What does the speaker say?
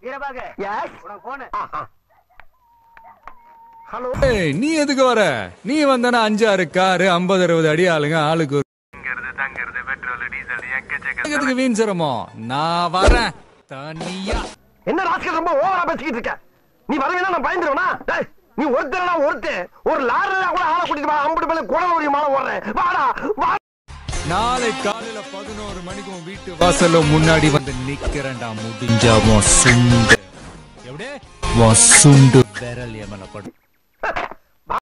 Veerabahu S உனக்கு phone hello ஏய், நீ எதுக்கு வர நீ வந்தானா அஞ்சாறு காரு ஐம்பது அறுபது அடி ஆளுங்க ஆளுக்கு ஒரு எதுக்கு வீண் சிரமம் நான் வரேன் தனியா என்ன ராஸ்கல் ரொம்ப ஓவரா பேசிக்கிட்டு இருக்க நீ வரவேனா நான் பயந்துருவனா டேய், நீ ஒருத்தரனா ஒருத்தன் ஒரு லாரில கூட ஆளை கூட்டிட்டு வா அம்புட்டு மேல குடல் ஒரு மாலை ஓடுறேன் வாடா வா நாளை காலையில பதினோரு மணிக்கு உன் வீட்டு வாசல்ல முன்னாடி வந்து நிக்கிறேன்டா முடிஞ்சா உன் சுண்டு எப்படியே உன் சுண்டு விரல் எமல படும்